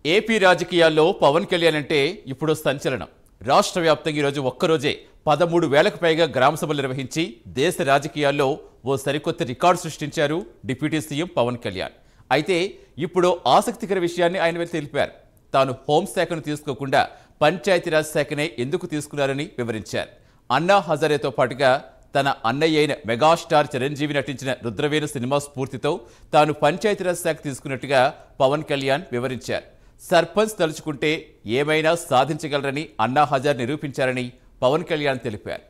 AP రాజకీయాల్లో పవన్ కళ్యాణ్ అంటే ఇప్పుడు సంచలనం రాష్ట్ర వ్యాప్తంగా ఈరోజు ఒక్కరోజే పదమూడు వేలకు పైగా గ్రామ సభలు నిర్వహించి దేశ రాజకీయాల్లో ఓ సరికొత్త రికార్డు సృష్టించారు డిప్యూటీ సీఎం పవన్ కళ్యాణ్ అయితే ఇప్పుడు ఆసక్తికర విషయాన్ని ఆయన వెళ్ళి తెలిపారు తాను హోంశాఖను తీసుకోకుండా పంచాయతీరాజ్ శాఖనే ఎందుకు తీసుకున్నారని వివరించారు అన్నా హజారేతో పాటుగా తన అన్నయ్య అయిన మెగాస్టార్ చిరంజీవి నటించిన రుద్రవేణు సినిమా స్ఫూర్తితో తాను పంచాయతీరాజ్ శాఖ తీసుకున్నట్టుగా పవన్ కళ్యాణ్ వివరించారు సర్పంచ్ తలుచుకుంటే ఏమైనా సాధించగలరని అన్నా హజార్ నిరూపించారని పవన్ కళ్యాణ్ తెలిపారు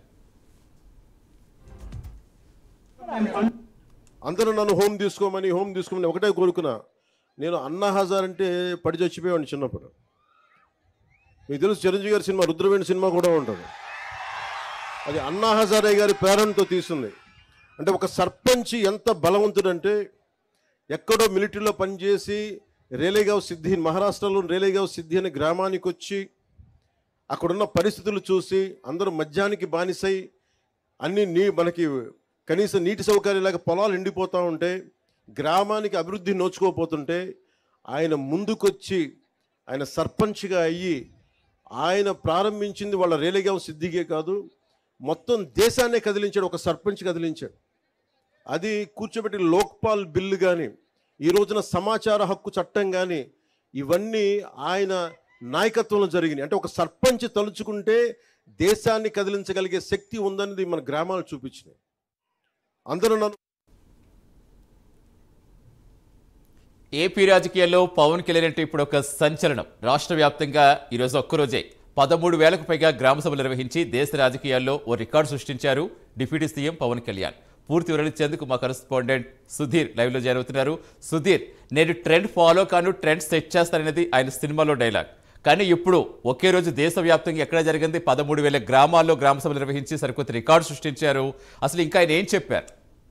అందరూ నన్ను హోమ్ తీసుకోమని హోమ్ తీసుకోమని ఒకటే కోరుకున్నా నేను అన్నా హజార్ అంటే పడి చచ్చిపోయాను చిన్నప్పుడు మీకు తెలుసు చిరంజీవి గారి సినిమా రుద్రవేణి సినిమా కూడా ఉంటుంది అది అన్నా హజారే గారి ప్రేరణతో తీసింది అంటే ఒక సర్పంచ్ ఎంత బలవంతుడంటే ఎక్కడో మిలిటరీలో పనిచేసి రేలేగావ్ సిద్ధి మహారాష్ట్రలో రేలేగావ్ సిద్ధి అనే గ్రామానికి వచ్చి అక్కడున్న పరిస్థితులు చూసి అందరూ మద్యానికి బానిసై అన్ని నీ మనకి కనీసం నీటి సౌకర్యం లేక పొలాలు ఎండిపోతూ ఉంటే గ్రామానికి అభివృద్ధి నోచుకోపోతుంటే ఆయన ముందుకొచ్చి ఆయన సర్పంచ్గా అయ్యి ఆయన ప్రారంభించింది వాళ్ళ రేలేగాం సిద్ధిగే కాదు మొత్తం దేశాన్నే కదిలించాడు ఒక సర్పంచ్ కదిలించాడు అది కూర్చోబెట్టి లోక్పాల్ బిల్లు కానీ ఈ రోజున సమాచార హక్కు చట్టం కానీ ఇవన్నీ ఆయన నాయకత్వంలో జరిగినాయి అంటే ఒక సర్పంచ్ తలుచుకుంటే దేశాన్ని కదిలించగలిగే శక్తి ఉందనేది మన గ్రామాలు చూపించినాయి అందరూ నన్ను ఏపీ రాజకీయాల్లో పవన్ కళ్యాణ్ అంటే ఇప్పుడు ఒక సంచలనం రాష్ట్ర వ్యాప్తంగా ఈరోజు ఒక్కరోజే పదమూడు వేలకు పైగా గ్రామ సభలు నిర్వహించి దేశ రాజకీయాల్లో ఓ రికార్డు సృష్టించారు డిప్యూటీ సీఎం పవన్ కళ్యాణ్ పూర్తి వివరించేందుకు మా కరెస్పాండెంట్ సుధీర్ లైవ్లో జాయిన్ అవుతున్నారు సుధీర్ నేను ట్రెండ్ ఫాలో కాను ట్రెండ్ సెట్ చేస్తాననేది ఆయన సినిమాలో డైలాగ్ కానీ ఇప్పుడు ఒకే రోజు దేశవ్యాప్తంగా ఎక్కడ జరిగింది పదమూడు వేల గ్రామాల్లో గ్రామ సభలు నిర్వహించి సరికొత్త రికార్డు సృష్టించారు అసలు ఇంకా ఆయన ఏం చెప్పారు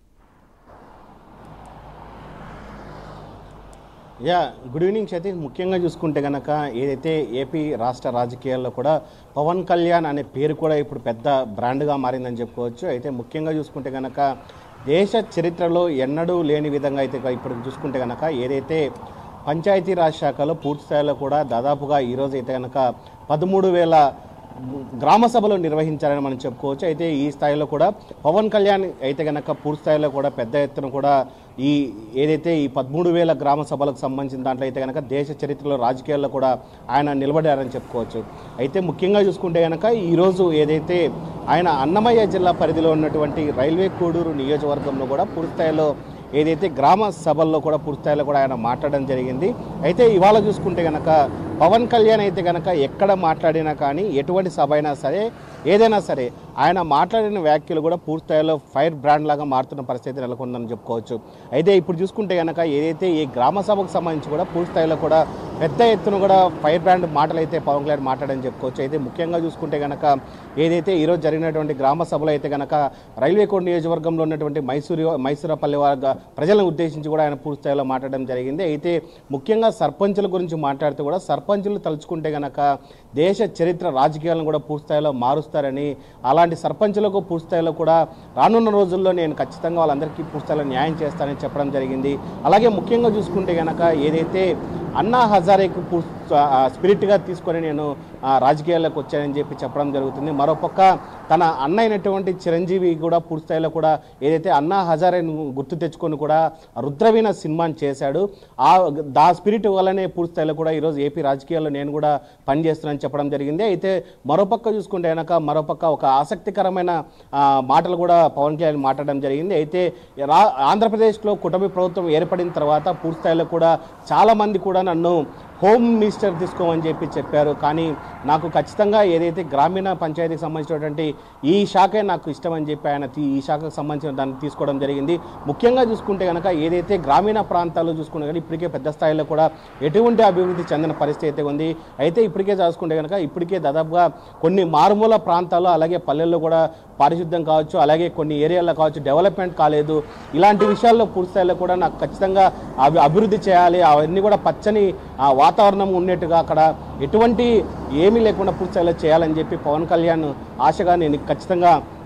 యా గుడ్ ఈవినింగ్ సతీష్ ముఖ్యంగా చూసుకుంటే కనుక ఏదైతే ఏపీ రాష్ట్ర రాజకీయాల్లో కూడా పవన్ కళ్యాణ్ అనే పేరు కూడా ఇప్పుడు పెద్ద బ్రాండ్గా మారిందని చెప్పుకోవచ్చు అయితే ముఖ్యంగా చూసుకుంటే కనుక దేశ చరిత్రలో ఎన్నడూ లేని విధంగా అయితే ఇప్పుడు చూసుకుంటే కనుక ఏదైతే పంచాయతీరాజ్ శాఖలో పూర్తి స్థాయిలో కూడా దాదాపుగా ఈరోజు అయితే కనుక పదమూడు వేల గ్రామ సభలు నిర్వహించారని మనం చెప్పుకోవచ్చు అయితే ఈ స్థాయిలో కూడా పవన్ కళ్యాణ్ అయితే కనుక పూర్తి స్థాయిలో కూడా పెద్ద ఎత్తున కూడా ఈ ఏదైతే ఈ పదమూడు వేల గ్రామ సభలకు సంబంధించిన దాంట్లో అయితే కనుక దేశ చరిత్రలో రాజకీయాల్లో కూడా ఆయన నిలబడారని చెప్పుకోవచ్చు అయితే ముఖ్యంగా చూసుకుంటే కనుక ఈరోజు ఏదైతే ఆయన అన్నమయ్య జిల్లా పరిధిలో ఉన్నటువంటి రైల్వే కోడూరు నియోజకవర్గంలో కూడా పూర్తి స్థాయిలో ఏదైతే గ్రామ సభల్లో కూడా పూర్తిస్థాయిలో కూడా ఆయన మాట్లాడడం జరిగింది అయితే ఇవాళ చూసుకుంటే కనుక పవన్ కళ్యాణ్ అయితే కనుక ఎక్కడ మాట్లాడినా కానీ ఎటువంటి సభ అయినా సరే ఏదైనా సరే ఆయన మాట్లాడిన వ్యాఖ్యలు కూడా పూర్తిస్థాయిలో ఫైర్ బ్రాండ్ లాగా మారుతున్న పరిస్థితి నెలకొందని చెప్పుకోవచ్చు అయితే ఇప్పుడు చూసుకుంటే కనుక ఏదైతే ఈ గ్రామ సభకు సంబంధించి కూడా పూర్తిస్థాయిలో కూడా పెద్ద ఎత్తున కూడా ఫైర్ బ్రాండ్ మాటలు అయితే పవన్ కళ్యాణ్ మాట్లాడని చెప్పుకోవచ్చు అయితే ముఖ్యంగా చూసుకుంటే కనుక ఏదైతే ఈరోజు జరిగినటువంటి గ్రామ సభలో అయితే కనుక రైల్వే కోడ్ నియోజకవర్గంలో ఉన్నటువంటి మైసూరు మైసూరపల్లి వర్గ ప్రజలను ఉద్దేశించి కూడా ఆయన పూర్తి స్థాయిలో మాట్లాడడం జరిగింది అయితే ముఖ్యంగా సర్పంచుల గురించి మాట్లాడుతూ కూడా సర్పంచులు తలుచుకుంటే గనక దేశ చరిత్ర రాజకీయాలను కూడా పూర్తి స్థాయిలో మారుస్తారని అలాంటి సర్పంచులకు పూర్తి స్థాయిలో కూడా రానున్న రోజుల్లో నేను ఖచ్చితంగా వాళ్ళందరికీ పూర్తి స్థాయిలో న్యాయం చేస్తానని చెప్పడం జరిగింది అలాగే ముఖ్యంగా చూసుకుంటే గనక ఏదైతే అన్నా హజారేకు పూర్తి ఆ, స్పిరిట్గా తీసుకొని నేను ఆ, రాజకీయాల్లోకి వచ్చానని చెప్పి చెప్పడం జరుగుతుంది మరోపక్క తన అన్న అయినటువంటి చిరంజీవి కూడా పూర్తి స్థాయిలో కూడా ఏదైతే అన్నా హజారేను గుర్తు తెచ్చుకొని కూడా రుద్రవీణ సినిమాని చేశాడు ఆ దా స్పిరిట్ వల్లనే పూర్తి స్థాయిలో కూడా ఈరోజు ఏపీ రాజకీయాల్లో నేను కూడా పనిచేస్తున్నానని చెప్పడం జరిగింది అయితే మరోపక్క చూసుకుంటే కనుక మరోపక్క ఒక ఆసక్తికరమైన ఆ, మాటలు కూడా పవన్ కళ్యాణ్ మాట్లాడడం జరిగింది అయితే రా ఆంధ్రప్రదేశ్లో కుటుంబ ప్రభుత్వం ఏర్పడిన తర్వాత పూర్తి స్థాయిలో కూడా చాలామంది కూడా నన్ను హోమ్ మినిస్టర్ తీసుకోమని చెప్పి చెప్పారు కానీ నాకు ఖచ్చితంగా ఏదైతే గ్రామీణ పంచాయతీకి సంబంధించినటువంటి ఈ శాఖే నాకు ఇష్టం అని చెప్పి ఆయన తీ- ఈ శాఖకు సంబంధించిన దాన్ని తీసుకోవడం జరిగింది ముఖ్యంగా చూసుకుంటే కనుక ఏదైతే గ్రామీణ ప్రాంతాల్లో చూసుకుంటే కనుక ఇప్పటికే పెద్ద స్థాయిలో కూడా ఎటువంటి అభివృద్ధి చెందిన పరిస్థితి అయితే ఉంది అయితే ఇప్పటికే చూసుకుంటే కనుక ఇప్పటికే దాదాపుగా కొన్ని మారుమూల ప్రాంతాల్లో అలాగే పల్లెల్లో కూడా పారిశుద్ధ్యం కావచ్చు అలాగే కొన్ని ఏరియాల్లో కావచ్చు డెవలప్మెంట్ కాలేదు ఇలాంటి విషయాల్లో పూర్తి స్థాయిలో కూడా నాకు ఖచ్చితంగా అవి అభివృద్ధి చేయాలి అవన్నీ కూడా పచ్చని ఆ, వాతావరణం ఉన్నట్టుగా అక్కడ ఎటువంటి ఏమీ లేకుండా పూర్తి స్థాయిలో చేయాలని చెప్పి పవన్ కళ్యాణ్ ఆశగా నేను ఖచ్చితంగా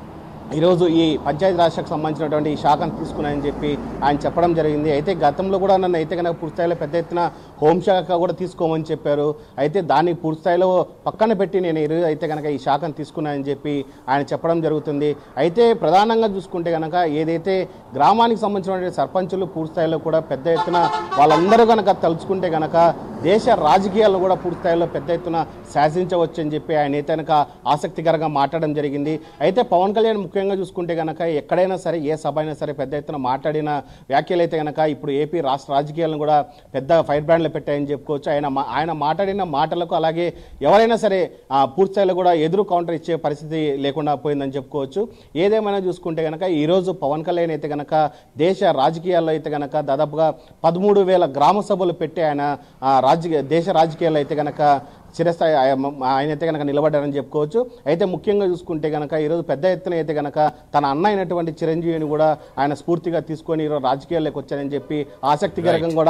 ఈరోజు ఈ పంచాయతీ రాజ్ శాఖకు సంబంధించినటువంటి ఈ శాఖను తీసుకున్నాయని చెప్పి ఆయన చెప్పడం జరిగింది అయితే గతంలో కూడా నన్ను అయితే కనుక పూర్తిస్థాయిలో పెద్ద ఎత్తున హోంశాఖ కూడా తీసుకోమని చెప్పారు అయితే దాన్ని పూర్తిస్థాయిలో పక్కన పెట్టి నేను ఈరోజు అయితే కనుక ఈ శాఖను తీసుకున్నానని చెప్పి ఆయన చెప్పడం జరుగుతుంది అయితే ప్రధానంగా చూసుకుంటే కనుక ఏదైతే గ్రామానికి సంబంధించినటువంటి సర్పంచులు పూర్తిస్థాయిలో కూడా పెద్ద ఎత్తున వాళ్ళందరూ కనుక తలుచుకుంటే కనుక దేశ రాజకీయాల్లో కూడా పూర్తిస్థాయిలో పెద్ద ఎత్తున శాసించవచ్చు అని చెప్పి ఆయన అయితే కనుక ఆసక్తికరంగా మాట్లాడడం జరిగింది అయితే పవన్ కళ్యాణ్ ముఖ్యంగా చూసుకుంటే కనుక ఎక్కడైనా సరే ఏ సభ అయినా సరే పెద్ద ఎత్తున మాట్లాడిన వ్యాఖ్యలు అయితే కనుక ఇప్పుడు ఏపీ రాష్ట్ర రాజకీయాలను కూడా పెద్ద ఫైర్ బ్రాండ్లు పెట్టాయని చెప్పుకోవచ్చు ఆయన మా- ఆయన మాట్లాడిన మాటలకు అలాగే ఎవరైనా సరే ఆ, పూర్తి స్థాయిలో కూడా ఎదురు కౌంటర్ ఇచ్చే పరిస్థితి లేకుండా పోయిందని చెప్పుకోవచ్చు ఏదేమైనా చూసుకుంటే కనుక ఈరోజు పవన్ కళ్యాణ్ అయితే కనుక దేశ రాజకీయాల్లో అయితే కనుక దాదాపుగా పదమూడు వేల గ్రామ సభలు పెట్టి ఆయన ఆ, రాజకీయ దేశ రాజకీయాల్లో అయితే కనుక చిరస్థాయి ఆయన ఆయన అయితే కనుక నిలబడ్డారని చెప్పుకోవచ్చు అయితే ముఖ్యంగా చూసుకుంటే కనుక ఈరోజు పెద్ద ఎత్తున అయితే కనుక తన అన్న అయినటువంటి చిరంజీవిని కూడా ఆయన స్ఫూర్తిగా తీసుకొని ఈరోజు రాజకీయాల్లోకి వచ్చారని చెప్పి ఆసక్తికరంగా కూడా